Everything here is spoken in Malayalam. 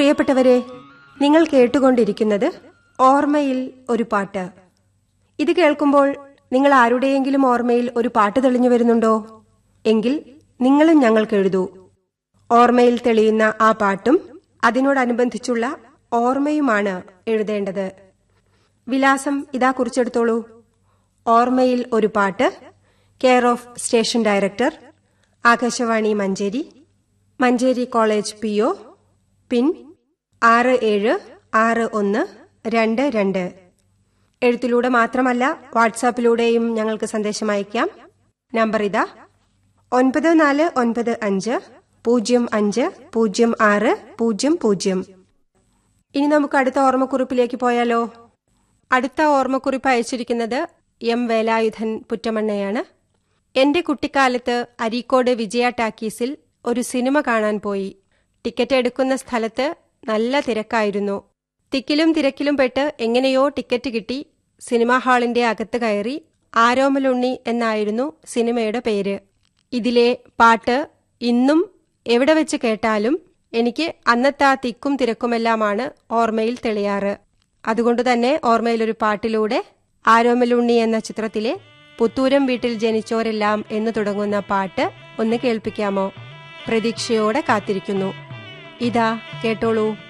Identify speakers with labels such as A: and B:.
A: പ്രിയപ്പെട്ടവരെ നിങ്ങൾ കേട്ടുകൊണ്ടിരിക്കുന്നത് ഓർമ്മയിൽ ഒരു പാട്ട് ഇത് കേൾക്കുമ്പോൾ നിങ്ങൾ ആരുടെയെങ്കിലും ഓർമ്മയിൽ ഒരു പാട്ട് തെളിഞ്ഞു വരുന്നുണ്ടോ എങ്കിൽ നിങ്ങളും ഞങ്ങൾക്ക് എഴുതൂ ഓർമ്മയിൽ തെളിയുന്ന ആ പാട്ടും അതിനോടനുബന്ധിച്ചുള്ള ഓർമ്മയുമാണ് എഴുതേണ്ടത് വിലാസം ഇതാ കുറിച്ചെടുത്തോളൂ ഓർമ്മയിൽ ഒരു പാട്ട് care of station director Akashvani Manjeri Manjeri college P O pin ആറ് ഏഴ് ആറ് ഒന്ന് രണ്ട് രണ്ട് എഴുത്തിലൂടെ മാത്രമല്ല വാട്സാപ്പിലൂടെയും ഞങ്ങൾക്ക് സന്ദേശം അയക്കാം നമ്പർ ഇതാ ഒൻപത് നാല് ഒൻപത് അഞ്ച് പൂജ്യം അഞ്ച് പൂജ്യം ആറ് പൂജ്യം പൂജ്യം ഇനി നമുക്ക് അടുത്ത ഓർമ്മക്കുറിപ്പിലേക്ക് പോയാലോ അടുത്ത ഓർമ്മക്കുറിപ്പ് അയച്ചിരിക്കുന്നത് എം വേലായുധൻ പുറ്റമണ്ണയാണ് എന്റെ കുട്ടിക്കാലത്ത് അരീക്കോട് വിജയ ടാക്കീസിൽ ഒരു സിനിമ കാണാൻ പോയി ടിക്കറ്റ് എടുക്കുന്ന സ്ഥലത്ത് നല്ല തിരക്കായിരുന്നു തിക്കിലും തിരക്കിലും പെട്ട് എങ്ങനെയോ ടിക്കറ്റ് കിട്ടി സിനിമാ ഹാളിന്റെ അകത്ത് കയറി ആരോമലുണ്ണി എന്നായിരുന്നു സിനിമയുടെ പേര് ഇതിലെ പാട്ട് ഇന്നും എവിടെ വെച്ച് കേട്ടാലും എനിക്ക് അന്നത്തെ ആ തിക്കും തിരക്കുമെല്ലാമാണ് ഓർമ്മയിൽ തെളിയാറ് അതുകൊണ്ട് തന്നെ ഓർമ്മയിലൊരു പാട്ടിലൂടെ ആരോമലുണ്ണി എന്ന ചിത്രത്തിലെ പുത്തൂരം വീട്ടിൽ ജനിച്ചോരെല്ലാം എന്ന് തുടങ്ങുന്ന പാട്ട് ഒന്ന് കേൾപ്പിക്കാമോ പ്രതീക്ഷയോടെ കാത്തിരിക്കുന്നു ഇതാ കേട്ടോളൂ